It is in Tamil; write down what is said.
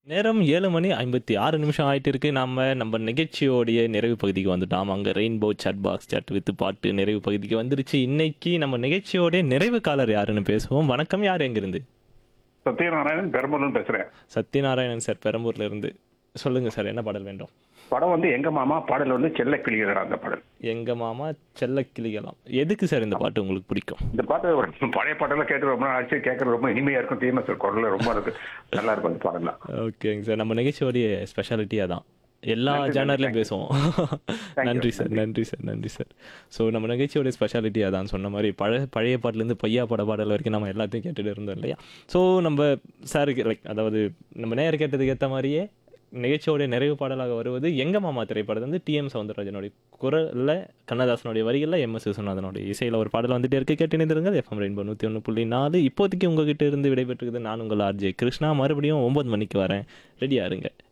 நேரம் ஏழு மணி ஐம்பத்தி ஆறு நிமிஷம் ஆயிட்டு இருக்கு நாம நம்ம நிகழ்ச்சியோடைய நிறைவு பகுதிக்கு வந்துட்டோம் அங்கே rainbow chat box chat with பாட்டு நிறைவு பகுதிக்கு வந்துருச்சு இன்னைக்கு நம்ம நிகழ்ச்சியோடைய நிறைவு காலர் யாருன்னு பேசுவோம் வணக்கம் யார் எங்கிருந்து சத்யநாராயணன் பெரம்பலூர்னு பேசுறேன் சத்யநாராயணன் சார் பெரம்பூர்ல இருந்து சொல்லுங்க சார் என்ன பாடல் வேண்டும் படம் வந்து எங்க மாமா பாடல் வந்து செல்ல கிளிகள் அந்த பாடல் எங்க மாமா செல்ல கிளிகளாம் எதுக்கு சார் இந்த பாட்டு உங்களுக்கு பிடிக்கும் இந்த பாட்டு ஒரு பழைய பாட்டெல்லாம் கேட்டு ரொம்ப நாள் ஆச்சு கேட்கறது ரொம்ப இனிமையா இருக்கும் தீமை சார் குரல் ரொம்ப இருக்கு நல்லா இருக்கும் அந்த பாடலாம் ஓகேங்க சார் நம்ம நிகழ்ச்சியோடைய ஸ்பெஷாலிட்டி அதான் எல்லா நன்றி, ஜேனர்லையும் நன்றி. பேசுவோம் you, நன்றி சார் நன்றி சார் நன்றி சார் ஸோ நம்ம நிகழ்ச்சியோட ஸ்பெஷாலிட்டி அதான் சொன்ன மாதிரி பழைய பழைய பாட்டுலேருந்து பையா பட பாடல் வரைக்கும் நம்ம எல்லாத்தையும் கேட்டுட்டு இருந்தோம் இல்லையா ஸோ நம்ம சாருக்கு லைக் அதாவது நம்ம நேர் கேட்டதுக்கு ஏற்ற மாதிரியே நிகழ்ச்சியோடைய நிறைவு பாடலாக வருவது எங்க மாமா திரைப்படம் வந்து டிஎம் சவுந்தரராஜனுடைய குரலில் கண்ணதாசனுடைய வரிகளில் எம்எஸ் விஸ்வநாதனுடைய இசையில் ஒரு பாடல் வந்துட்டே இருக்கு கேட்டு நினைந்திருங்கள் எஃப்எம் ரெயின்போ நூற்றி ஒன்று புள்ளி நாலு இப்போதைக்கு உங்ககிட்ட இருந்து விடைபெற்றுக்குது நான் உங்கள் ஆர்ஜே கிருஷ்ணா மறுபடியும் ஒன்பது மணிக்கு வரேன் ரெடியாக இருங்க